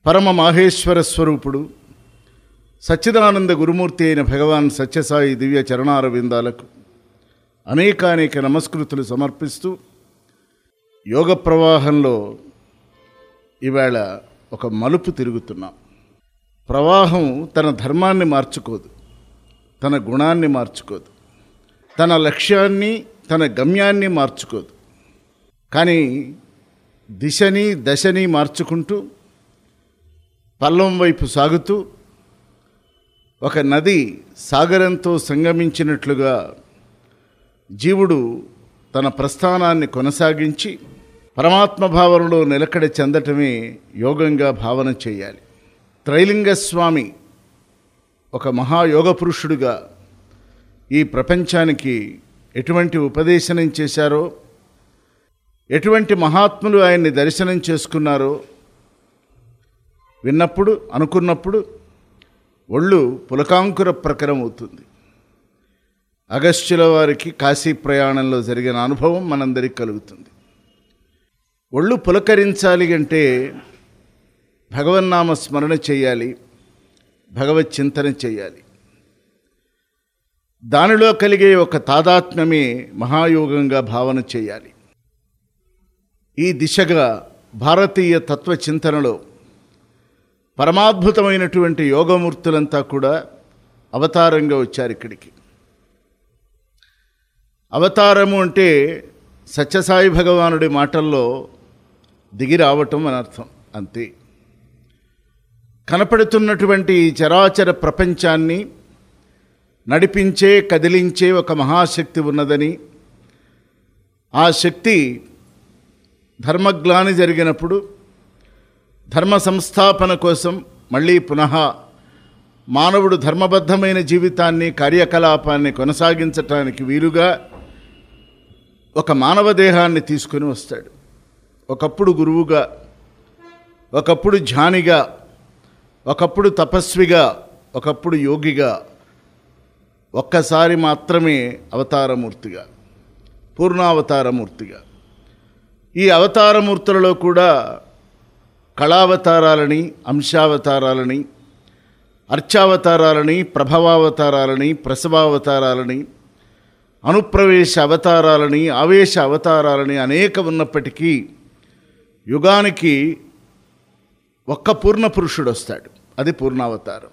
పరమ మాహేశ్వర స్వరూపుడు సచ్చిదానంద గురుమూర్తి అయిన భగవాన్ సత్యసాయి దివ్య చరణారవిందాలకు అనేకానేక నమస్కృతులు సమర్పిస్తూ యోగ ప్రవాహంలో ఈవేళ ఒక మలుపు తిరుగుతున్నాం ప్రవాహం తన ధర్మాన్ని మార్చుకోదు తన గుణాన్ని మార్చుకోదు తన లక్ష్యాన్ని తన గమ్యాన్ని మార్చుకోదు కానీ దిశని దశని మార్చుకుంటూ పల్లం వైపు సాగుతూ ఒక నది సాగరంతో సంగమించినట్లుగా జీవుడు తన ప్రస్థానాన్ని కొనసాగించి పరమాత్మ భావనలో నిలకడ చెందటమే యోగంగా భావన చేయాలి త్రైలింగ స్వామి ఒక మహాయోగ పురుషుడుగా ఈ ప్రపంచానికి ఎటువంటి ఉపదేశనం చేశారో ఎటువంటి మహాత్ములు ఆయన్ని దర్శనం చేసుకున్నారో విన్నప్పుడు అనుకున్నప్పుడు ఒళ్ళు పులకాంకుర ప్రకరం అవుతుంది అగస్త్యుల వారికి కాశీ ప్రయాణంలో జరిగిన అనుభవం మనందరికీ కలుగుతుంది ఒళ్ళు పులకరించాలి అంటే భగవన్నామ స్మరణ చేయాలి భగవత్ చింతన చేయాలి దానిలో కలిగే ఒక తాదాత్మ్యమే మహాయోగంగా భావన చేయాలి ఈ దిశగా భారతీయ తత్వ చింతనలో పరమాద్భుతమైనటువంటి యోగమూర్తులంతా కూడా అవతారంగా వచ్చారు ఇక్కడికి అవతారము అంటే సత్యసాయి భగవానుడి మాటల్లో దిగి రావటం అని అర్థం అంతే కనపడుతున్నటువంటి ఈ చరాచర ప్రపంచాన్ని నడిపించే కదిలించే ఒక మహాశక్తి ఉన్నదని ఆ శక్తి ధర్మగ్లాని జరిగినప్పుడు ధర్మ సంస్థాపన కోసం మళ్ళీ పునః మానవుడు ధర్మబద్ధమైన జీవితాన్ని కార్యకలాపాన్ని కొనసాగించటానికి వీలుగా ఒక మానవ దేహాన్ని తీసుకుని వస్తాడు ఒకప్పుడు గురువుగా ఒకప్పుడు ధ్యానిగా ఒకప్పుడు తపస్విగా ఒకప్పుడు యోగిగా ఒక్కసారి మాత్రమే అవతారమూర్తిగా పూర్ణావతారమూర్తిగా ఈ అవతారమూర్తులలో కూడా కళావతారాలని అంశావతారాలని అర్చావతారాలని ప్రభవావతారాలని ప్రసవావతారాలని అనుప్రవేశ అవతారాలని ఆవేశ అవతారాలని అనేక ఉన్నప్పటికీ యుగానికి ఒక్క పూర్ణ పురుషుడు వస్తాడు అది పూర్ణావతారం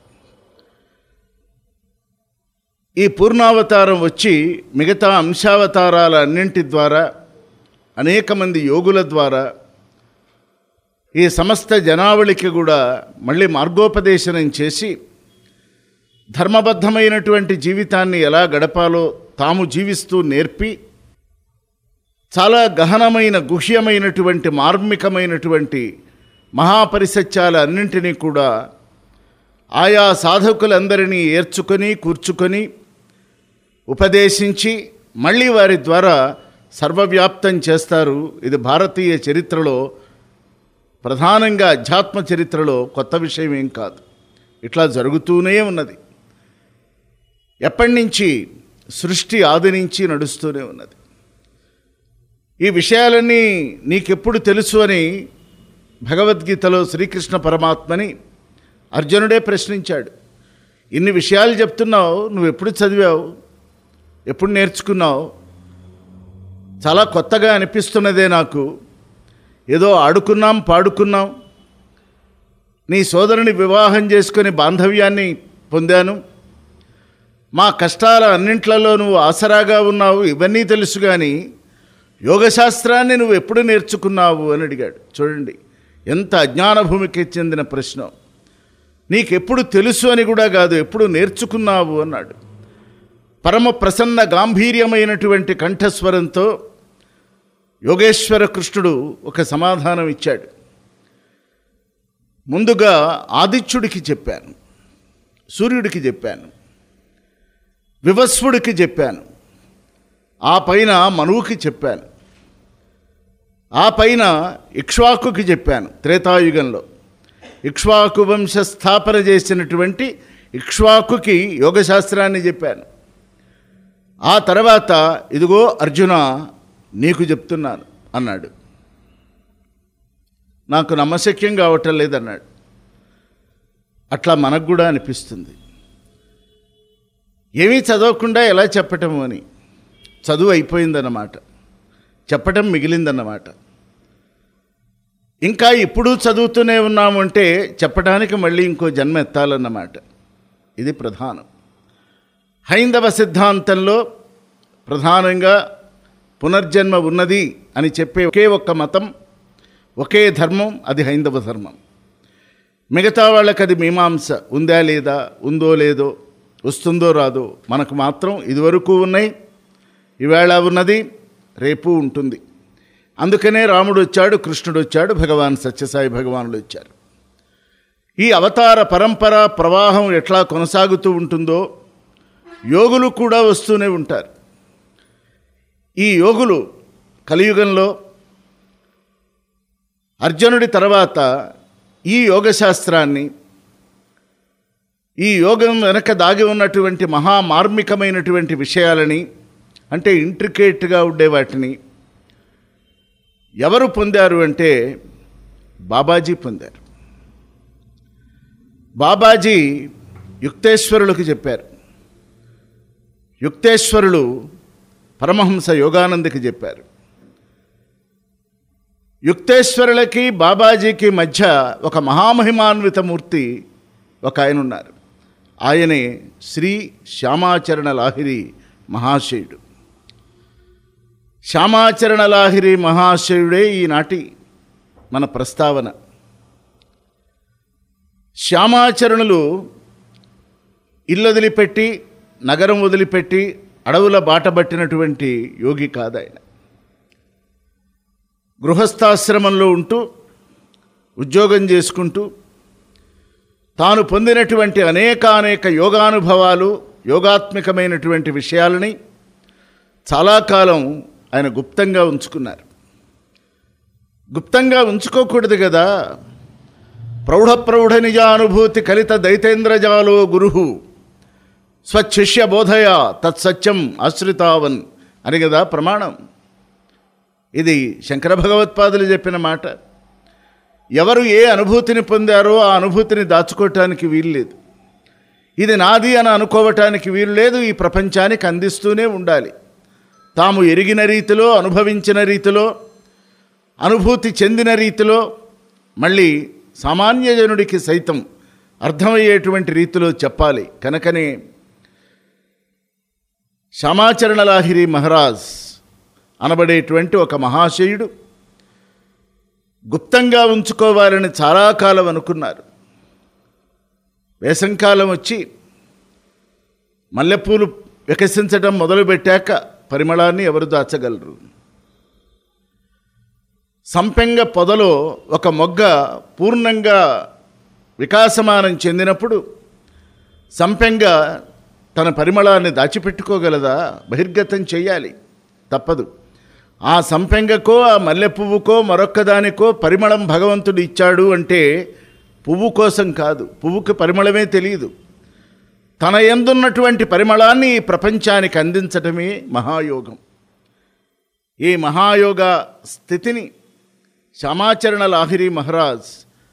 ఈ పూర్ణావతారం వచ్చి మిగతా అంశావతారాల అన్నింటి ద్వారా అనేక మంది యోగుల ద్వారా ఈ సమస్త జనావళికి కూడా మళ్ళీ మార్గోపదేశనం చేసి ధర్మబద్ధమైనటువంటి జీవితాన్ని ఎలా గడపాలో తాము జీవిస్తూ నేర్పి చాలా గహనమైన గుహ్యమైనటువంటి మార్మికమైనటువంటి మహాపరిసత్యాల అన్నింటినీ కూడా ఆయా సాధకులందరినీ ఏర్చుకొని కూర్చుకొని ఉపదేశించి మళ్ళీ వారి ద్వారా సర్వవ్యాప్తం చేస్తారు ఇది భారతీయ చరిత్రలో ప్రధానంగా అధ్యాత్మ చరిత్రలో కొత్త విషయం ఏం కాదు ఇట్లా జరుగుతూనే ఉన్నది ఎప్పటి నుంచి సృష్టి ఆది నుంచి నడుస్తూనే ఉన్నది ఈ విషయాలన్నీ నీకెప్పుడు తెలుసు అని భగవద్గీతలో శ్రీకృష్ణ పరమాత్మని అర్జునుడే ప్రశ్నించాడు ఇన్ని విషయాలు చెప్తున్నావు నువ్వు ఎప్పుడు చదివావు ఎప్పుడు నేర్చుకున్నావు చాలా కొత్తగా అనిపిస్తున్నదే నాకు ఏదో ఆడుకున్నాం పాడుకున్నాం నీ సోదరుని వివాహం చేసుకొని బాంధవ్యాన్ని పొందాను మా కష్టాల అన్నింట్లలో నువ్వు ఆసరాగా ఉన్నావు ఇవన్నీ తెలుసు కానీ యోగశాస్త్రాన్ని నువ్వు ఎప్పుడు నేర్చుకున్నావు అని అడిగాడు చూడండి ఎంత అజ్ఞాన భూమికి చెందిన ప్రశ్న నీకెప్పుడు తెలుసు అని కూడా కాదు ఎప్పుడు నేర్చుకున్నావు అన్నాడు పరమ ప్రసన్న గాంభీర్యమైనటువంటి కంఠస్వరంతో యోగేశ్వర కృష్ణుడు ఒక సమాధానం ఇచ్చాడు ముందుగా ఆదిత్యుడికి చెప్పాను సూర్యుడికి చెప్పాను వివస్వుడికి చెప్పాను ఆ పైన మనువుకి చెప్పాను ఆ పైన ఇక్ష్వాకుకి చెప్పాను త్రేతాయుగంలో ఇక్ష్వాకు వంశ స్థాపన చేసినటువంటి ఇక్ష్వాకుకి యోగశాస్త్రాన్ని చెప్పాను ఆ తర్వాత ఇదిగో అర్జున నీకు చెప్తున్నాను అన్నాడు నాకు నమ్మశక్యం కావటం లేదన్నాడు అట్లా మనకు కూడా అనిపిస్తుంది ఏమీ చదవకుండా ఎలా చెప్పటము అని చదువు అయిపోయిందన్నమాట చెప్పటం మిగిలిందన్నమాట ఇంకా ఇప్పుడు చదువుతూనే ఉన్నాము అంటే చెప్పడానికి మళ్ళీ ఇంకో జన్మ ఎత్తాలన్నమాట ఇది ప్రధానం హైందవ సిద్ధాంతంలో ప్రధానంగా పునర్జన్మ ఉన్నది అని చెప్పే ఒకే ఒక్క మతం ఒకే ధర్మం అది హైందవ ధర్మం మిగతా వాళ్ళకి అది మీమాంస ఉందా లేదా ఉందో లేదో వస్తుందో రాదో మనకు మాత్రం ఇదివరకు ఉన్నాయి ఈవేళ ఉన్నది రేపు ఉంటుంది అందుకనే రాముడు వచ్చాడు కృష్ణుడు వచ్చాడు భగవాన్ సత్యసాయి భగవానుడు వచ్చారు ఈ అవతార పరంపర ప్రవాహం ఎట్లా కొనసాగుతూ ఉంటుందో యోగులు కూడా వస్తూనే ఉంటారు ఈ యోగులు కలియుగంలో అర్జునుడి తర్వాత ఈ యోగశాస్త్రాన్ని ఈ యోగం వెనక దాగి ఉన్నటువంటి మహామార్మికమైనటువంటి విషయాలని అంటే ఇంట్రికేట్గా ఉండే వాటిని ఎవరు పొందారు అంటే బాబాజీ పొందారు బాబాజీ యుక్తేశ్వరులకు చెప్పారు యుక్తేశ్వరులు పరమహంస యోగానందకి చెప్పారు యుక్తేశ్వరులకి బాబాజీకి మధ్య ఒక మహామహిమాన్విత మూర్తి ఒక ఆయన ఉన్నారు ఆయనే శ్రీ శ్యామాచరణ లాహిరి మహాశయుడు శ్యామాచరణ లాహిరి మహాశయుడే ఈనాటి మన ప్రస్తావన శ్యామాచరణులు ఇల్లు వదిలిపెట్టి నగరం వదిలిపెట్టి అడవుల బాటబట్టినటువంటి యోగి కాదు ఆయన గృహస్థాశ్రమంలో ఉంటూ ఉద్యోగం చేసుకుంటూ తాను పొందినటువంటి అనేకానేక యోగానుభవాలు యోగాత్మకమైనటువంటి విషయాలని చాలా కాలం ఆయన గుప్తంగా ఉంచుకున్నారు గుప్తంగా ఉంచుకోకూడదు కదా ప్రౌఢ ప్రౌఢ నిజానుభూతి కలిత దైతేంద్రజాలో గురు స్వశిష్య బోధయ తత్సత్యం ఆశ్రితావన్ అని కదా ప్రమాణం ఇది శంకర భగవత్పాదులు చెప్పిన మాట ఎవరు ఏ అనుభూతిని పొందారో ఆ అనుభూతిని దాచుకోవటానికి వీల్లేదు ఇది నాది అని అనుకోవటానికి వీలు లేదు ఈ ప్రపంచానికి అందిస్తూనే ఉండాలి తాము ఎరిగిన రీతిలో అనుభవించిన రీతిలో అనుభూతి చెందిన రీతిలో మళ్ళీ సామాన్య జనుడికి సైతం అర్థమయ్యేటువంటి రీతిలో చెప్పాలి కనుకనే శ్యామాచరణ లాహిరి మహారాజ్ అనబడేటువంటి ఒక మహాశయుడు గుప్తంగా ఉంచుకోవాలని చాలా కాలం అనుకున్నారు వేసంకాలం వచ్చి మల్లెపూలు వికసించడం మొదలుపెట్టాక పరిమళాన్ని ఎవరు దాచగలరు సంపెంగ పొదలో ఒక మొగ్గ పూర్ణంగా వికాసమానం చెందినప్పుడు సంపెంగ తన పరిమళాన్ని దాచిపెట్టుకోగలదా బహిర్గతం చేయాలి తప్పదు ఆ సంపెంగకో ఆ మల్లె పువ్వుకో మరొక్క దానికో పరిమళం భగవంతుడు ఇచ్చాడు అంటే పువ్వు కోసం కాదు పువ్వుకి పరిమళమే తెలియదు తన ఎందున్నటువంటి పరిమళాన్ని ఈ ప్రపంచానికి అందించటమే మహాయోగం ఈ మహాయోగ స్థితిని శ్యామాచరణ లాహిరి మహారాజ్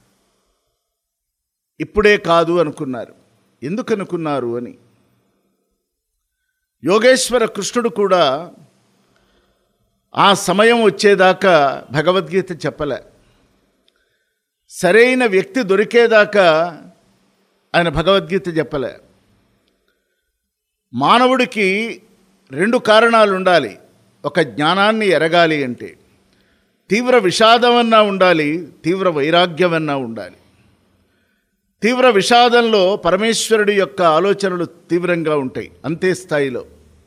ఇప్పుడే కాదు అనుకున్నారు ఎందుకు అనుకున్నారు అని యోగేశ్వర కృష్ణుడు కూడా ఆ సమయం వచ్చేదాకా భగవద్గీత చెప్పలే సరైన వ్యక్తి దొరికేదాకా ఆయన భగవద్గీత చెప్పలే మానవుడికి రెండు కారణాలు ఉండాలి ఒక జ్ఞానాన్ని ఎరగాలి అంటే తీవ్ర విషాదమన్నా ఉండాలి తీవ్ర వైరాగ్యమన్నా ఉండాలి తీవ్ర విషాదంలో పరమేశ్వరుడి యొక్క ఆలోచనలు తీవ్రంగా ఉంటాయి అంతే స్థాయిలో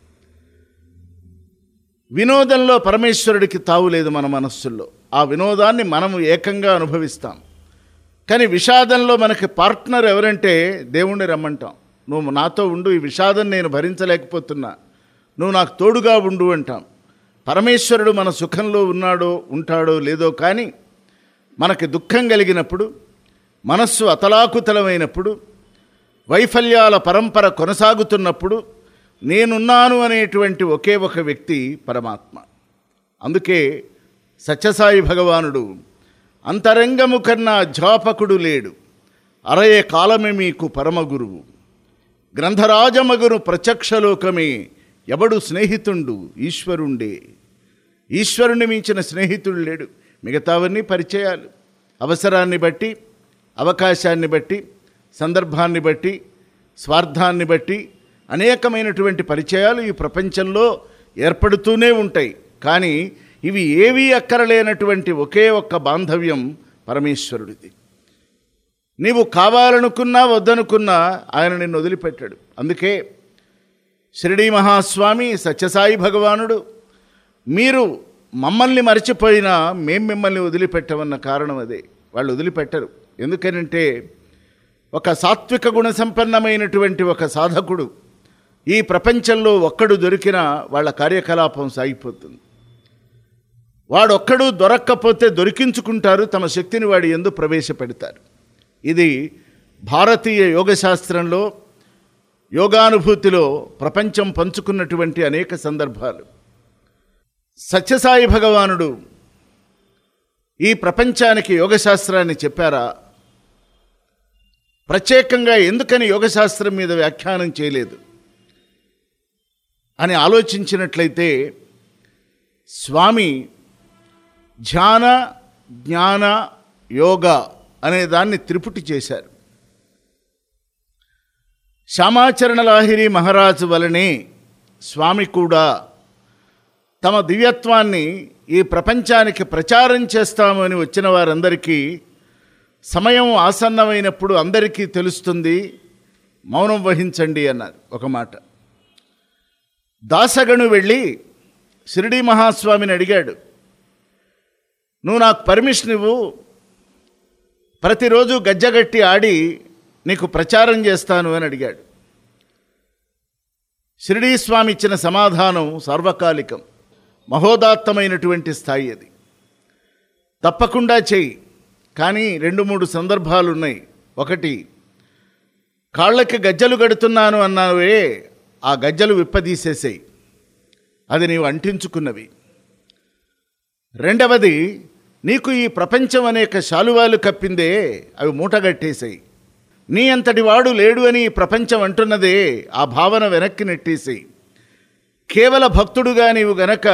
వినోదంలో పరమేశ్వరుడికి తావు లేదు మన మనస్సుల్లో ఆ వినోదాన్ని మనము ఏకంగా అనుభవిస్తాం కానీ విషాదంలో మనకి పార్ట్నర్ ఎవరంటే దేవుణ్ణి రమ్మంటాం నువ్వు నాతో ఉండు ఈ విషాదం నేను భరించలేకపోతున్నా నువ్వు నాకు తోడుగా ఉండు అంటాం పరమేశ్వరుడు మన సుఖంలో ఉన్నాడో ఉంటాడో లేదో కానీ మనకి దుఃఖం కలిగినప్పుడు మనస్సు అతలాకుతలమైనప్పుడు వైఫల్యాల పరంపర కొనసాగుతున్నప్పుడు నేనున్నాను అనేటువంటి ఒకే ఒక వ్యక్తి పరమాత్మ అందుకే సత్యసాయి భగవానుడు అంతరంగము కన్నా అధ్యాపకుడు లేడు అరయే కాలమే మీకు పరమ గురువు గ్రంథరాజమగును ప్రత్యక్షలోకమే ఎవడు స్నేహితుండు ఈశ్వరుండే ఈశ్వరుని మించిన స్నేహితుడు లేడు మిగతావన్నీ పరిచయాలు అవసరాన్ని బట్టి అవకాశాన్ని బట్టి సందర్భాన్ని బట్టి స్వార్థాన్ని బట్టి అనేకమైనటువంటి పరిచయాలు ఈ ప్రపంచంలో ఏర్పడుతూనే ఉంటాయి కానీ ఇవి ఏవీ అక్కరలేనటువంటి ఒకే ఒక్క బాంధవ్యం పరమేశ్వరుడిది నీవు కావాలనుకున్నా వద్దనుకున్నా ఆయన నిన్ను వదిలిపెట్టాడు అందుకే షిరిడీ మహాస్వామి సత్యసాయి భగవానుడు మీరు మమ్మల్ని మర్చిపోయినా మేం మిమ్మల్ని వదిలిపెట్టమన్న కారణం అదే వాళ్ళు వదిలిపెట్టరు ఎందుకనంటే ఒక సాత్విక గుణ సంపన్నమైనటువంటి ఒక సాధకుడు ఈ ప్రపంచంలో ఒక్కడు దొరికినా వాళ్ళ కార్యకలాపం సాగిపోతుంది వాడొక్కడు దొరక్కపోతే దొరికించుకుంటారు తమ శక్తిని వాడి ఎందు ప్రవేశపెడతారు ఇది భారతీయ యోగశాస్త్రంలో యోగానుభూతిలో ప్రపంచం పంచుకున్నటువంటి అనేక సందర్భాలు సత్యసాయి భగవానుడు ఈ ప్రపంచానికి యోగశాస్త్రాన్ని చెప్పారా ప్రత్యేకంగా ఎందుకని యోగశాస్త్రం మీద వ్యాఖ్యానం చేయలేదు అని ఆలోచించినట్లయితే స్వామి ధ్యాన జ్ఞాన యోగ అనే దాన్ని త్రిపుటి చేశారు శ్యామాచరణ లాహిరి మహారాజు వలనే స్వామి కూడా తమ దివ్యత్వాన్ని ఈ ప్రపంచానికి ప్రచారం చేస్తామని వచ్చిన వారందరికీ సమయం ఆసన్నమైనప్పుడు అందరికీ తెలుస్తుంది మౌనం వహించండి అన్నారు ఒక మాట దాసగను వెళ్ళి షిరిడి మహాస్వామిని అడిగాడు నువ్వు నాకు పర్మిషన్ ఇవ్వు ప్రతిరోజు గజ్జగట్టి ఆడి నీకు ప్రచారం చేస్తాను అని అడిగాడు షిరిడీ స్వామి ఇచ్చిన సమాధానం సార్వకాలికం మహోదాత్తమైనటువంటి స్థాయి అది తప్పకుండా చెయ్యి కానీ రెండు మూడు సందర్భాలు ఉన్నాయి ఒకటి కాళ్ళకి గజ్జలు కడుతున్నాను అన్నావే ఆ గజ్జలు విప్పదీసేసాయి అది నీవు అంటించుకున్నవి రెండవది నీకు ఈ ప్రపంచం అనేక శాలువాలు కప్పిందే అవి మూటగట్టేసాయి నీ అంతటి వాడు లేడు అని ఈ ప్రపంచం అంటున్నదే ఆ భావన వెనక్కి నెట్టేసాయి కేవల భక్తుడుగా నీవు గనక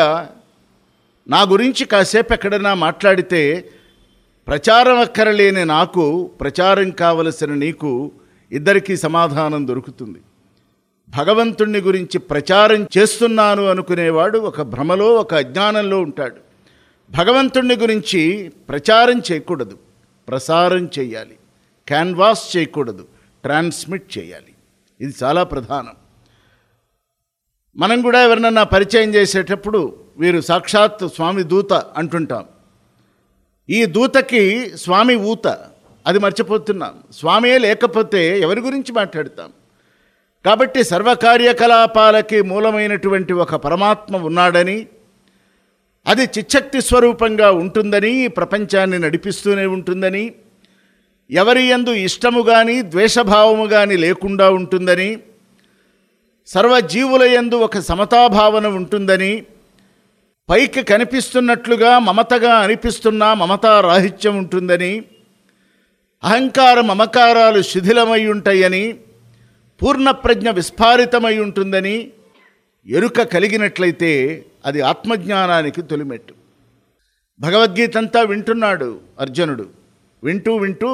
నా గురించి కాసేపు ఎక్కడన్నా మాట్లాడితే ప్రచారం అక్కరలేని నాకు ప్రచారం కావలసిన నీకు ఇద్దరికీ సమాధానం దొరుకుతుంది భగవంతుణ్ణి గురించి ప్రచారం చేస్తున్నాను అనుకునేవాడు ఒక భ్రమలో ఒక అజ్ఞానంలో ఉంటాడు భగవంతుణ్ణి గురించి ప్రచారం చేయకూడదు ప్రసారం చేయాలి క్యాన్వాస్ చేయకూడదు ట్రాన్స్మిట్ చేయాలి ఇది చాలా ప్రధానం మనం కూడా ఎవరినన్నా పరిచయం చేసేటప్పుడు వీరు సాక్షాత్ స్వామి దూత అంటుంటాం ఈ దూతకి స్వామి ఊత అది మర్చిపోతున్నాం స్వామే లేకపోతే ఎవరి గురించి మాట్లాడతాం కాబట్టి సర్వకార్యకలాపాలకి మూలమైనటువంటి ఒక పరమాత్మ ఉన్నాడని అది చిచ్చక్తి స్వరూపంగా ఉంటుందని ఈ ప్రపంచాన్ని నడిపిస్తూనే ఉంటుందని ఎవరి యందు ఇష్టము కానీ ద్వేషభావము కానీ లేకుండా ఉంటుందని సర్వజీవుల యందు ఒక సమతాభావన ఉంటుందని పైకి కనిపిస్తున్నట్లుగా మమతగా అనిపిస్తున్న మమతా రాహిత్యం ఉంటుందని అహంకార మమకారాలు శిథిలమై ఉంటాయని పూర్ణప్రజ్ఞ విస్ఫారితమై ఉంటుందని ఎరుక కలిగినట్లయితే అది ఆత్మజ్ఞానానికి తొలిమెట్టు భగవద్గీత అంతా వింటున్నాడు అర్జునుడు వింటూ వింటూ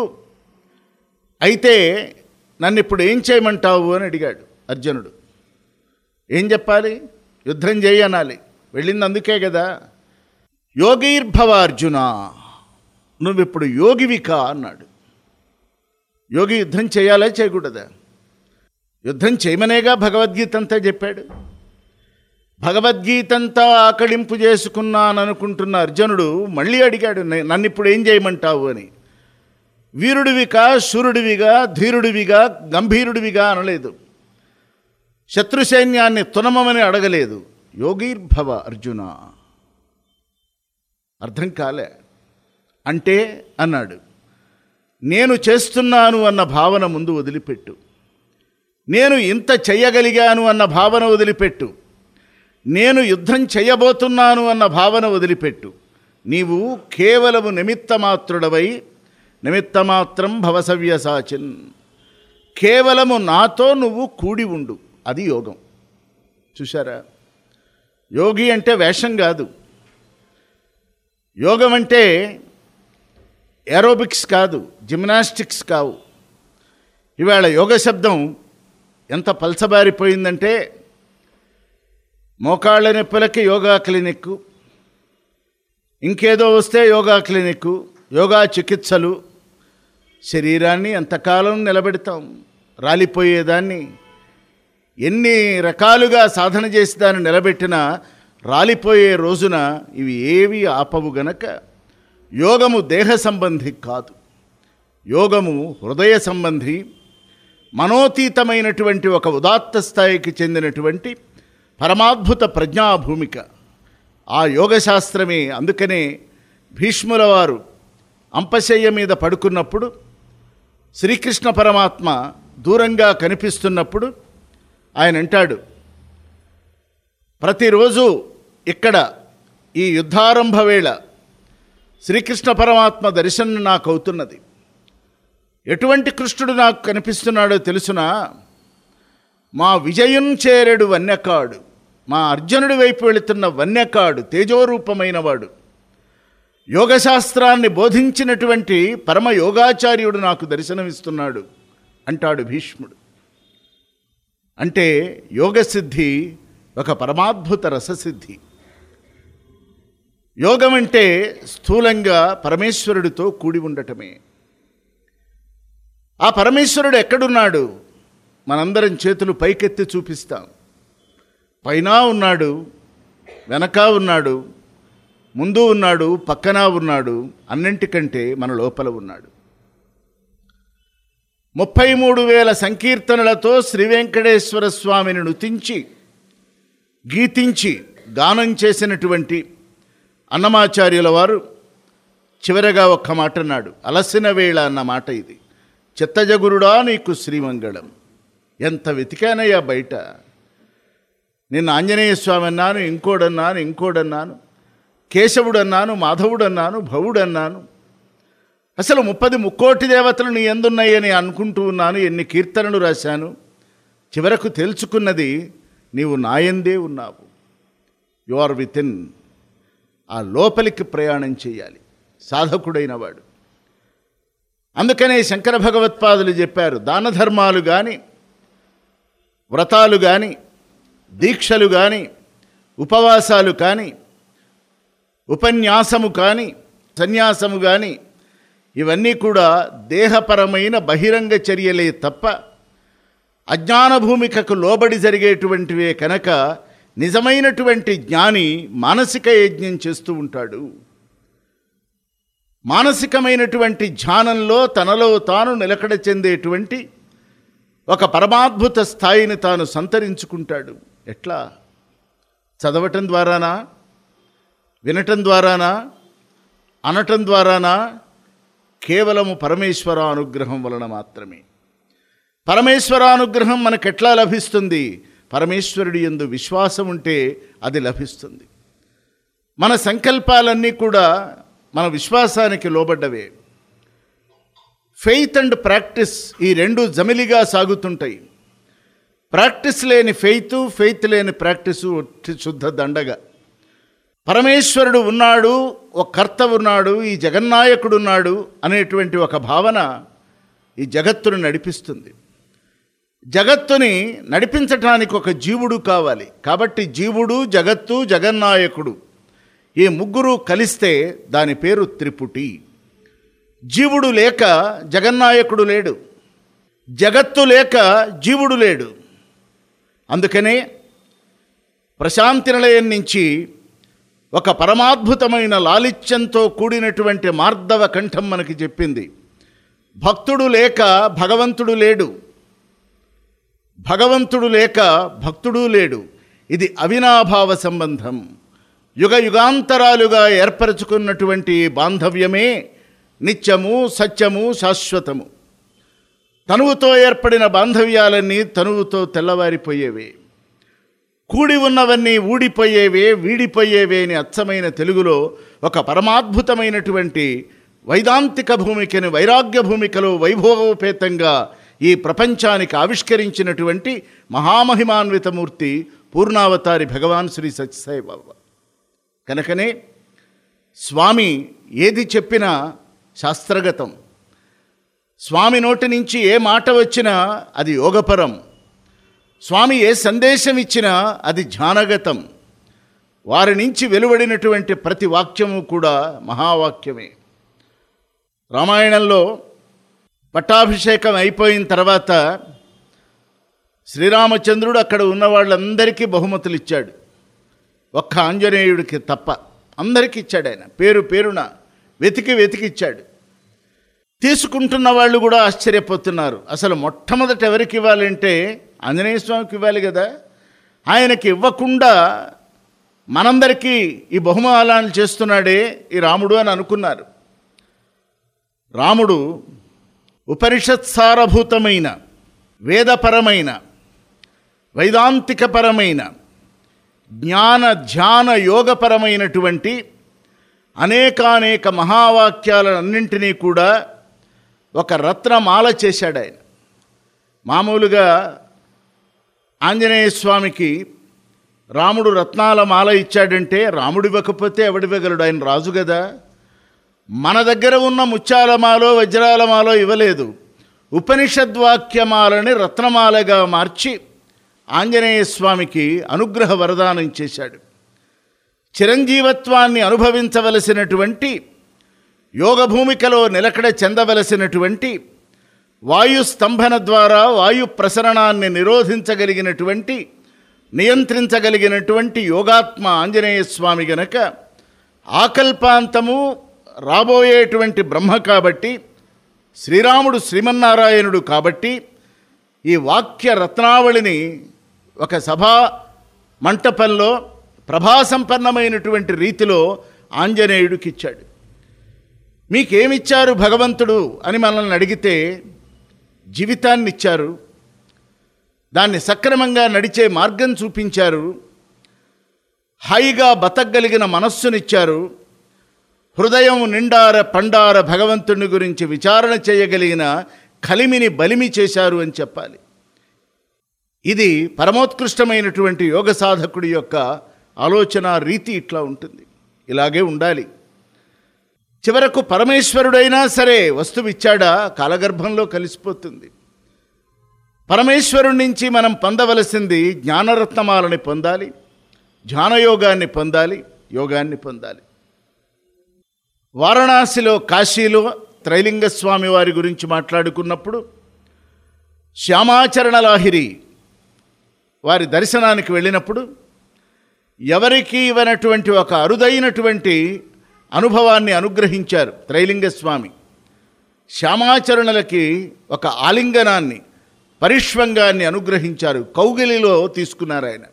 అయితే నన్ను ఇప్పుడు ఏం చేయమంటావు అని అడిగాడు అర్జునుడు ఏం చెప్పాలి యుద్ధం చేయనాలి వెళ్ళింది అందుకే కదా యోగీర్భవ అర్జున నువ్విప్పుడు యోగివికా అన్నాడు యోగి యుద్ధం చేయాలా చేయకూడదా యుద్ధం చేయమనేగా భగవద్గీత అంతా చెప్పాడు భగవద్గీతంతా ఆకళింపు చేసుకున్నాననుకుంటున్న అర్జునుడు మళ్ళీ అడిగాడు "నే- నన్ను ఇప్పుడు ఏం చేయమంటావు అని వీరుడివిగా శూరుడివిగా ధీరుడివిగా గంభీరుడివిగా అనలేదు శత్రు సైన్యాన్ని తునమని అడగలేదు యోగీర్భవ అర్జున అర్థం కాలే అంటే అన్నాడు నేను చేస్తున్నాను అన్న భావన ముందు వదిలిపెట్టు నేను ఇంత చెయ్యగలిగాను అన్న భావన వదిలిపెట్టు నేను యుద్ధం చేయబోతున్నాను అన్న భావన వదిలిపెట్టు నీవు కేవలము నిమిత్త మాత్రుడవై నిమిత్తమాత్రం భవసవ్యసాచిన్ కేవలము నాతో నువ్వు కూడి ఉండు అది యోగం చూసారా యోగి అంటే వేషం కాదు యోగం అంటే ఏరోబిక్స్ కాదు జిమ్నాస్టిక్స్ కావు ఇవాళ యోగ శబ్దం ఎంత పల్చబారిపోయిందంటే మోకాళ్ళ నొప్పులకి యోగా క్లినిక్ ఇంకేదో వస్తే యోగా క్లినిక్ యోగా చికిత్సలు శరీరాన్ని ఎంతకాలం నిలబెడతాం రాలిపోయేదాన్ని ఎన్ని రకాలుగా సాధన చేసి దాన్ని నిలబెట్టినా రాలిపోయే రోజున ఇవి ఏవి ఆపవు గనక యోగము దేహ సంబంధి కాదు యోగము హృదయ సంబంధి మనోతీతమైనటువంటి ఒక ఉదాత్త స్థాయికి చెందినటువంటి పరమాద్భుత ప్రజ్ఞాభూమిక ఆ యోగశాస్త్రమే అందుకనే భీష్ముల వారు అంపశయ్య మీద పడుకున్నప్పుడు శ్రీకృష్ణ పరమాత్మ దూరంగా కనిపిస్తున్నప్పుడు ఆయన అంటాడు ప్రతిరోజు ఇక్కడ ఈ యుద్ధారంభ వేళ శ్రీకృష్ణ పరమాత్మ దర్శనం నాకు అవుతున్నది ఎటువంటి కృష్ణుడు నాకు కనిపిస్తున్నాడో తెలుసునా మా విజయం చేరెడు వన్యకాడు మా అర్జునుడి వైపు వెళుతున్న వన్యకాడు తేజోరూపమైన వాడు యోగశాస్త్రాన్ని బోధించినటువంటి పరమ యోగాచార్యుడు నాకు దర్శనమిస్తున్నాడు అంటాడు భీష్ముడు అంటే యోగసిద్ధి ఒక పరమాద్భుత రససిద్ధి యోగం అంటే స్థూలంగా పరమేశ్వరుడితో కూడి ఉండటమే ఆ పరమేశ్వరుడు ఎక్కడున్నాడు మనందరం చేతులు పైకెత్తి చూపిస్తాం పైన ఉన్నాడు వెనక ఉన్నాడు ముందు ఉన్నాడు పక్కన ఉన్నాడు అన్నింటికంటే మన లోపల ఉన్నాడు ముప్పై మూడు వేల సంకీర్తనలతో శ్రీ వెంకటేశ్వర స్వామిని నుతించి గీతించి గానం చేసినటువంటి అన్నమాచార్యుల వారు చివరగా ఒక్క మాట అన్నాడు అలసిన వేళ అన్న మాట ఇది చిత్తజగురుడా నీకు శ్రీమంగళం ఎంత వెతికానయ్యా బయట నిన్న ఆంజనేయ స్వామి అన్నాను ఇంకోడన్నాను ఇంకోడన్నాను కేశవుడన్నాను మాధవుడన్నాను భవుడన్నాను అసలు ముప్పది ముక్కోటి దేవతలు నీ ఎందున్నాయని అనుకుంటూ ఉన్నాను ఎన్ని కీర్తనలు రాశాను చివరకు తెలుసుకున్నది నీవు నాయందే ఉన్నావు యు ఆర్ విత్ ఇన్ ఆ లోపలికి ప్రయాణం చేయాలి సాధకుడైన వాడు అందుకనే శంకర భగవత్పాదులు చెప్పారు దాన ధర్మాలు కానీ వ్రతాలు కానీ దీక్షలు కానీ ఉపవాసాలు కానీ ఉపన్యాసము కానీ సన్యాసము కానీ ఇవన్నీ కూడా దేహపరమైన బహిరంగ చర్యలే తప్ప అజ్ఞాన భూమికకు లోబడి జరిగేటువంటివే కనుక నిజమైనటువంటి జ్ఞాని మానసిక యజ్ఞం చేస్తూ ఉంటాడు మానసికమైనటువంటి ధ్యానంలో తనలో తాను నిలకడ చెందేటువంటి ఒక పరమాద్భుత స్థాయిని తాను సంతరించుకుంటాడు ఎట్లా చదవటం ద్వారానా వినటం ద్వారానా అనటం ద్వారానా కేవలము పరమేశ్వర అనుగ్రహం వలన మాత్రమే పరమేశ్వరానుగ్రహం మనకు ఎట్లా లభిస్తుంది పరమేశ్వరుడి ఎందు విశ్వాసం ఉంటే అది లభిస్తుంది మన సంకల్పాలన్నీ కూడా మన విశ్వాసానికి లోబడ్డవే ఫెయిత్ అండ్ ప్రాక్టీస్ ఈ రెండు జమిలిగా సాగుతుంటాయి ప్రాక్టీస్ లేని ఫెయిత్ ఫెయిత్ లేని ప్రాక్టీసు ఒట్టి శుద్ధ దండగా పరమేశ్వరుడు ఉన్నాడు ఒక కర్త ఉన్నాడు ఈ జగన్నాయకుడు ఉన్నాడు అనేటువంటి ఒక భావన ఈ జగత్తును నడిపిస్తుంది జగత్తుని నడిపించటానికి ఒక జీవుడు కావాలి కాబట్టి జీవుడు జగత్తు జగన్నాయకుడు ఈ ముగ్గురు కలిస్తే దాని పేరు త్రిపుటి జీవుడు లేక జగన్నాయకుడు లేడు జగత్తు లేక జీవుడు లేడు అందుకనే ప్రశాంతి నిలయం నుంచి ఒక పరమాద్భుతమైన లాలిత్యంతో కూడినటువంటి మార్ధవ కంఠం మనకి చెప్పింది భక్తుడు లేక భగవంతుడు లేడు భగవంతుడు లేక భక్తుడు లేడు ఇది అవినాభావ సంబంధం యుగ యుగాంతరాలుగా ఏర్పరచుకున్నటువంటి ఈ బాంధవ్యమే నిత్యము సత్యము శాశ్వతము తనువుతో ఏర్పడిన బాంధవ్యాలన్నీ తనువుతో తెల్లవారిపోయేవే కూడి ఉన్నవన్నీ ఊడిపోయేవే వీడిపోయేవే అని అచ్చమైన తెలుగులో ఒక పరమాద్భుతమైనటువంటి వైదాంతిక భూమికని వైరాగ్య భూమికలో వైభవోపేతంగా ఈ ప్రపంచానికి ఆవిష్కరించినటువంటి మహామహిమాన్వితమూర్తి పూర్ణావతారి భగవాన్ శ్రీ సత్యసాయి బాబా కనుకనే స్వామి ఏది చెప్పినా శాస్త్రగతం స్వామి నోటి నుంచి ఏ మాట వచ్చినా అది యోగపరం స్వామి ఏ సందేశం ఇచ్చినా అది ధ్యానగతం వారి నుంచి వెలువడినటువంటి ప్రతి వాక్యము కూడా మహావాక్యమే రామాయణంలో పట్టాభిషేకం అయిపోయిన తర్వాత శ్రీరామచంద్రుడు అక్కడ ఉన్న వాళ్ళందరికీ బహుమతులు ఇచ్చాడు ఒక్క ఆంజనేయుడికి తప్ప అందరికీ ఇచ్చాడు ఆయన పేరు పేరున వెతికి వెతికి ఇచ్చాడు తీసుకుంటున్న వాళ్ళు కూడా ఆశ్చర్యపోతున్నారు అసలు మొట్టమొదట ఎవరికి ఇవ్వాలంటే ఆంజనేయ స్వామికి ఇవ్వాలి కదా ఆయనకి ఇవ్వకుండా మనందరికీ ఈ బహుమానాలు చేస్తున్నాడే ఈ రాముడు అని అనుకున్నారు రాముడు ఉపనిషత్సారభూతమైన వేదపరమైన వైదాంతికపరమైన జ్ఞాన ధ్యాన యోగపరమైనటువంటి అనేకానేక మహావాక్యాలన్నింటినీ కూడా ఒక రత్నమాల చేశాడు ఆయన మామూలుగా ఆంజనేయ స్వామికి రాముడు రత్నాల మాల ఇచ్చాడంటే రాముడు ఇవ్వకపోతే ఎవడివ్వగలడు ఆయన రాజు కదా మన దగ్గర ఉన్న ముత్యాలమాలో వజ్రాలమాలో ఇవ్వలేదు ఉపనిషద్వాక్యమాలని రత్నమాలగా మార్చి ఆంజనేయ స్వామికి అనుగ్రహ వరదానం చేశాడు చిరంజీవత్వాన్ని అనుభవించవలసినటువంటి యోగ భూమికలో నిలకడ చెందవలసినటువంటి వాయు స్తంభన ద్వారా వాయు ప్రసరణాన్ని నిరోధించగలిగినటువంటి నియంత్రించగలిగినటువంటి యోగాత్మ ఆంజనేయ స్వామి గనక ఆకల్పాంతము రాబోయేటువంటి బ్రహ్మ కాబట్టి శ్రీరాముడు శ్రీమన్నారాయణుడు కాబట్టి ఈ వాక్య రత్నావళిని ఒక సభా మంటపంలో ప్రభాసంపన్నమైనటువంటి రీతిలో ఆంజనేయుడికి ఇచ్చాడు మీకేమిచ్చారు భగవంతుడు అని మనల్ని అడిగితే జీవితాన్ని ఇచ్చారు దాన్ని సక్రమంగా నడిచే మార్గం చూపించారు హాయిగా బతకగలిగిన మనస్సునిచ్చారు హృదయం నిండార పండార భగవంతుని గురించి విచారణ చేయగలిగిన కలిమిని బలిమి చేశారు అని చెప్పాలి ఇది పరమోత్కృష్టమైనటువంటి యోగ సాధకుడి యొక్క ఆలోచన రీతి ఇట్లా ఉంటుంది ఇలాగే ఉండాలి చివరకు పరమేశ్వరుడైనా సరే వస్తువు ఇచ్చాడా కాలగర్భంలో కలిసిపోతుంది పరమేశ్వరుడి నుంచి మనం పొందవలసింది జ్ఞానరత్నమాలని పొందాలి ధ్యానయోగాన్ని పొందాలి యోగాన్ని పొందాలి వారణాసిలో కాశీలో త్రైలింగ స్వామి వారి గురించి మాట్లాడుకున్నప్పుడు శ్యామాచరణ లాహిరి వారి దర్శనానికి వెళ్ళినప్పుడు ఎవరికి ఇవ్వనటువంటి ఒక అరుదైనటువంటి అనుభవాన్ని అనుగ్రహించారు త్రైలింగ స్వామి శ్యామాచరణలకి ఒక ఆలింగనాన్ని పరిష్వంగాన్ని అనుగ్రహించారు కౌగిలిలో తీసుకున్నారు ఆయన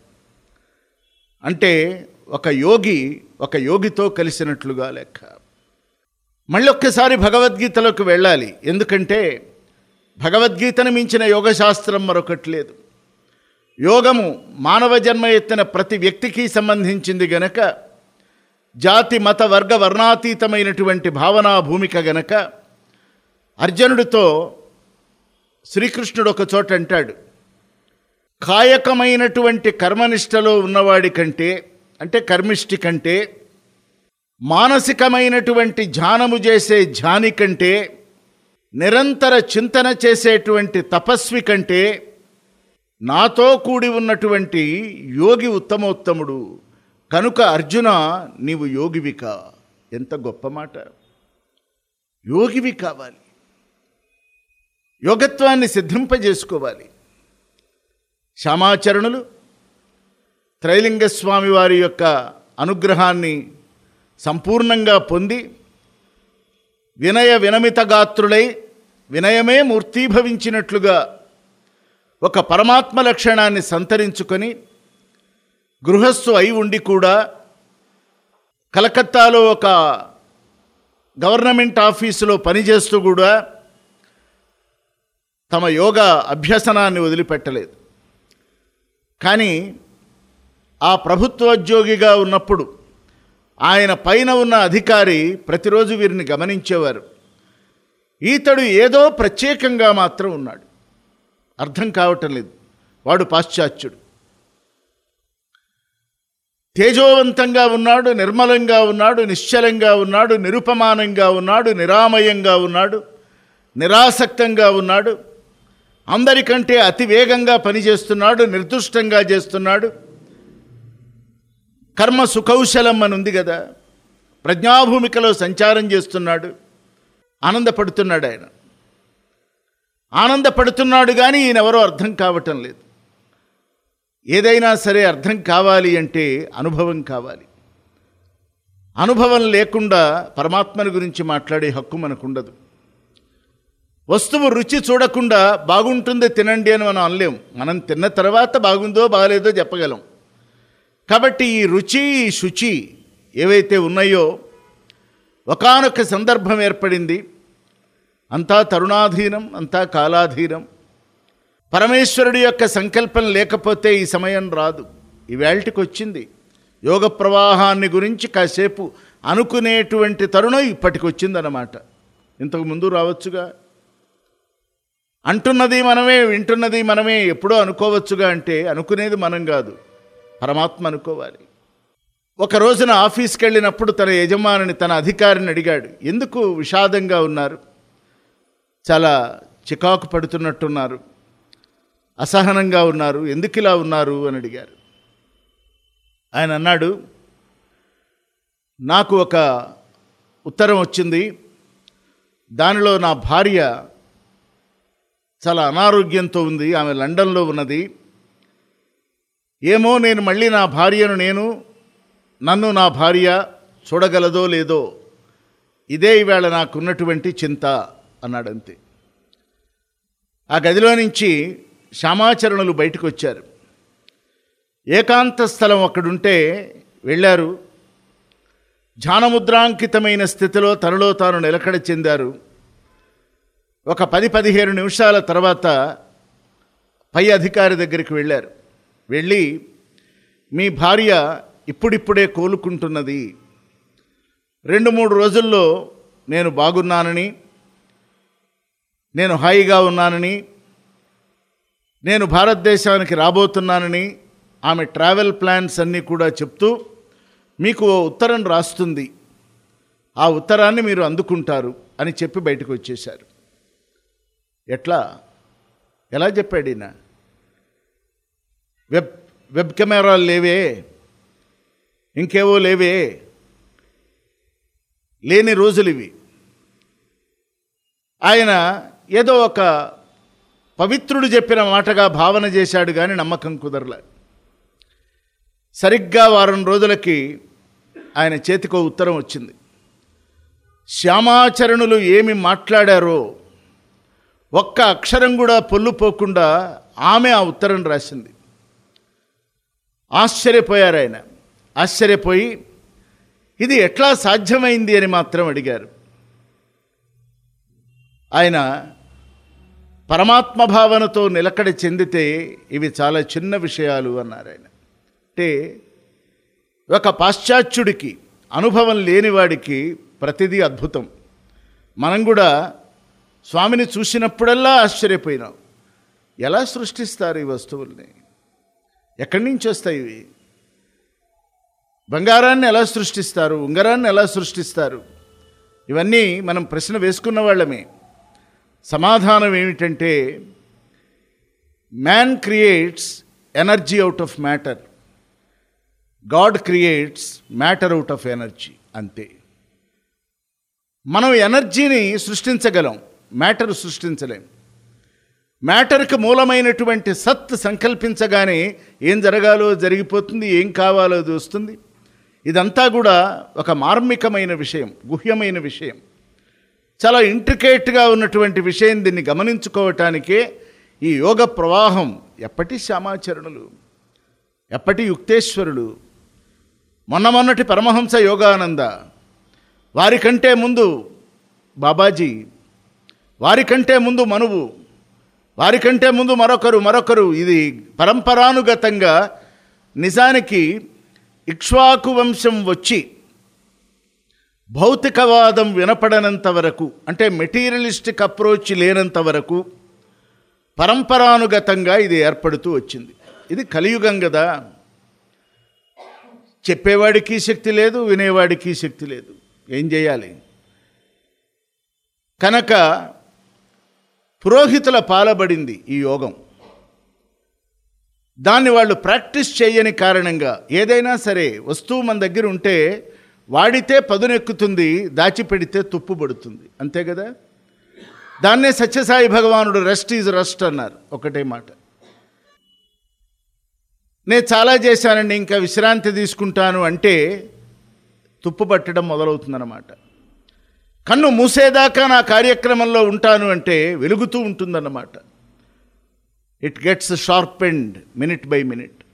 అంటే ఒక యోగి ఒక యోగితో కలిసినట్లుగా లెక్క మళ్ళీ ఒక్కసారి భగవద్గీతలోకి వెళ్ళాలి ఎందుకంటే భగవద్గీతను మించిన యోగశాస్త్రం మరొకటి లేదు యోగము మానవ జన్మ ఎత్తిన ప్రతి వ్యక్తికి సంబంధించింది గనక జాతి మత వర్గ వర్ణాతీతమైనటువంటి భావనా భూమిక గనక అర్జునుడితో శ్రీకృష్ణుడు ఒక చోట అంటాడు కాయకమైనటువంటి కర్మనిష్టలో ఉన్నవాడి కంటే అంటే కర్మిష్టి కంటే మానసికమైనటువంటి ధ్యానము చేసే ధ్యాని కంటే నిరంతర చింతన చేసేటువంటి తపస్వి కంటే నాతో కూడి ఉన్నటువంటి యోగి ఉత్తమోత్తముడు కనుక అర్జున నీవు యోగివిక ఎంత గొప్ప మాట యోగివి కావాలి యోగత్వాన్ని సిద్ధింపజేసుకోవాలి శ్యామాచరణులు త్రైలింగ స్వామి వారి యొక్క అనుగ్రహాన్ని సంపూర్ణంగా పొంది వినయ వినమిత గాత్రులై వినయమే మూర్తీభవించినట్లుగా ఒక పరమాత్మ లక్షణాన్ని సంతరించుకొని గృహస్థు అయి ఉండి కూడా కలకత్తాలో ఒక గవర్నమెంట్ ఆఫీసులో పనిచేస్తూ కూడా తమ యోగ అభ్యసనాన్ని వదిలిపెట్టలేదు కానీ ఆ ప్రభుత్వోద్యోగిగా ఉన్నప్పుడు ఆయన పైన ఉన్న అధికారి ప్రతిరోజు వీరిని గమనించేవారు ఈతడు ఏదో ప్రత్యేకంగా మాత్రం ఉన్నాడు అర్థం కావటం లేదు వాడు పాశ్చాత్యుడు తేజోవంతంగా ఉన్నాడు నిర్మలంగా ఉన్నాడు నిశ్చలంగా ఉన్నాడు నిరుపమానంగా ఉన్నాడు నిరామయంగా ఉన్నాడు నిరాసక్తంగా ఉన్నాడు అందరికంటే అతి వేగంగా పనిచేస్తున్నాడు నిర్దుష్టంగా చేస్తున్నాడు కర్మ సుకౌశలం అని ఉంది కదా ప్రజ్ఞాభూమికలో సంచారం చేస్తున్నాడు ఆనందపడుతున్నాడు ఆయన ఆనందపడుతున్నాడు కానీ ఈయనెవరో అర్థం కావటం లేదు ఏదైనా సరే అర్థం కావాలి అంటే అనుభవం కావాలి అనుభవం లేకుండా పరమాత్మని గురించి మాట్లాడే హక్కు మనకుండదు వస్తువు రుచి చూడకుండా బాగుంటుంది తినండి అని మనం అనలేం మనం తిన్న తర్వాత బాగుందో బాగలేదో చెప్పగలం కాబట్టి ఈ రుచి ఈ శుచి ఏవైతే ఉన్నాయో ఒకానొక సందర్భం ఏర్పడింది అంతా తరుణాధీనం అంతా కాలాధీనం పరమేశ్వరుడి యొక్క సంకల్పం లేకపోతే ఈ సమయం రాదు ఈవేళటికి వచ్చింది యోగ ప్రవాహాన్ని గురించి కాసేపు అనుకునేటువంటి తరుణం ఇప్పటికి వచ్చిందన్నమాట ఇంతకు ముందు రావచ్చుగా అంటున్నది మనమే వింటున్నది మనమే ఎప్పుడో అనుకోవచ్చుగా అంటే అనుకునేది మనం కాదు పరమాత్మ అనుకోవాలి ఒక రోజున ఆఫీస్కి వెళ్ళినప్పుడు తన యజమానిని తన అధికారిని అడిగాడు ఎందుకు విషాదంగా ఉన్నారు చాలా చికాకు పడుతున్నట్టున్నారు అసహనంగా ఉన్నారు ఎందుకు ఇలా ఉన్నారు అని అడిగారు ఆయన అన్నాడు నాకు ఒక ఉత్తరం వచ్చింది దానిలో నా భార్య చాలా అనారోగ్యంతో ఉంది ఆమె లండన్లో ఉన్నది ఏమో నేను మళ్ళీ నా భార్యను నేను నన్ను నా భార్య చూడగలదో లేదో ఇదే ఈవేళ నాకున్నటువంటి చింత అన్నాడంతే ఆ గదిలో నుంచి శ్యామాచరణులు బయటకు వచ్చారు ఏకాంత స్థలం అక్కడుంటే వెళ్ళారు ధ్యానముద్రాంకితమైన స్థితిలో తనలో తాను నిలకడ చెందారు ఒక పది పదిహేను నిమిషాల తర్వాత పై అధికారి దగ్గరికి వెళ్ళారు వెళ్ళి మీ భార్య ఇప్పుడిప్పుడే కోలుకుంటున్నది రెండు మూడు రోజుల్లో నేను బాగున్నానని నేను హాయిగా ఉన్నానని నేను భారతదేశానికి రాబోతున్నానని ఆమె ట్రావెల్ ప్లాన్స్ అన్నీ కూడా చెప్తూ మీకు ఓ ఉత్తరం రాస్తుంది ఆ ఉత్తరాన్ని మీరు అందుకుంటారు అని చెప్పి బయటకు వచ్చేశారు ఎట్లా ఎలా చెప్పాడు ఈయన వెబ్ వెబ్ కెమెరాలు లేవే ఇంకేవో లేవే లేని రోజులు ఇవి ఆయన ఏదో ఒక పవిత్రుడు చెప్పిన మాటగా భావన చేశాడు కానీ నమ్మకం కుదరలే సరిగ్గా వారం రోజులకి ఆయన చేతికో ఉత్తరం వచ్చింది శ్యామాచరణులు ఏమి మాట్లాడారో ఒక్క అక్షరం కూడా పొల్లుపోకుండా ఆమె ఆ ఉత్తరం రాసింది ఆశ్చర్యపోయారు ఆయన ఆశ్చర్యపోయి ఇది ఎట్లా సాధ్యమైంది అని మాత్రం అడిగారు ఆయన పరమాత్మ భావనతో నిలకడ చెందితే ఇవి చాలా చిన్న విషయాలు అన్నారు ఆయన అంటే ఒక పాశ్చాత్యుడికి అనుభవం లేనివాడికి ప్రతిదీ అద్భుతం మనం కూడా స్వామిని చూసినప్పుడల్లా ఆశ్చర్యపోయినాం ఎలా సృష్టిస్తారు ఈ వస్తువుల్ని ఎక్కడి నుంచి వస్తాయి ఇవి బంగారాన్ని ఎలా సృష్టిస్తారు ఉంగరాన్ని ఎలా సృష్టిస్తారు ఇవన్నీ మనం ప్రశ్న వేసుకున్న వాళ్ళమే సమాధానం ఏమిటంటే man creates energy out of matter God creates matter out of energy అంతే మనం ఎనర్జీని సృష్టించగలం మ్యాటర్ సృష్టించలేం మ్యాటర్కి మూలమైనటువంటి సత్ సంకల్పించగానే ఏం జరగాలో జరిగిపోతుంది ఏం కావాలో అది వస్తుంది ఇదంతా కూడా ఒక మార్మికమైన విషయం గుహ్యమైన విషయం చాలా ఇంట్రికేట్గా ఉన్నటువంటి విషయం దీన్ని గమనించుకోవటానికే ఈ యోగ ప్రవాహం ఎప్పటి శ్యామాచరణులు ఎప్పటి యుక్తేశ్వరులు మొన్న మొన్నటి పరమహంస యోగానంద వారికంటే ముందు బాబాజీ వారికంటే ముందు మనువు వారికంటే ముందు మరొకరు మరొకరు ఇది పరంపరానుగతంగా నిజానికి ఇక్ష్వాకు వంశం వచ్చి భౌతికవాదం వినపడనంత వరకు అంటే మెటీరియలిస్టిక్ అప్రోచ్ లేనంత వరకు పరంపరానుగతంగా ఇది ఏర్పడుతూ వచ్చింది ఇది కలియుగం కదా చెప్పేవాడికి శక్తి లేదు వినేవాడికి శక్తి లేదు ఏం చేయాలి కనుక పురోహితుల పాలబడింది ఈ యోగం దాన్ని వాళ్ళు ప్రాక్టీస్ చేయని కారణంగా ఏదైనా సరే వస్తువు మన దగ్గర ఉంటే వాడితే పదునెక్కుతుంది దాచిపెడితే తుప్పుబడుతుంది అంతే కదా దాన్నే సత్యసాయి భగవానుడు రెస్ట్ ఈజ్ రెస్ట్ అన్నారు ఒకటే మాట నేను చాలా చేశానండి ఇంకా విశ్రాంతి తీసుకుంటాను అంటే తుప్పు పట్టడం మొదలవుతుందన్నమాట కన్ను మూసేదాకా నా కార్యక్రమంలో ఉంటాను అంటే వెలుగుతూ ఉంటుందన్నమాట it gets sharpened minute by minute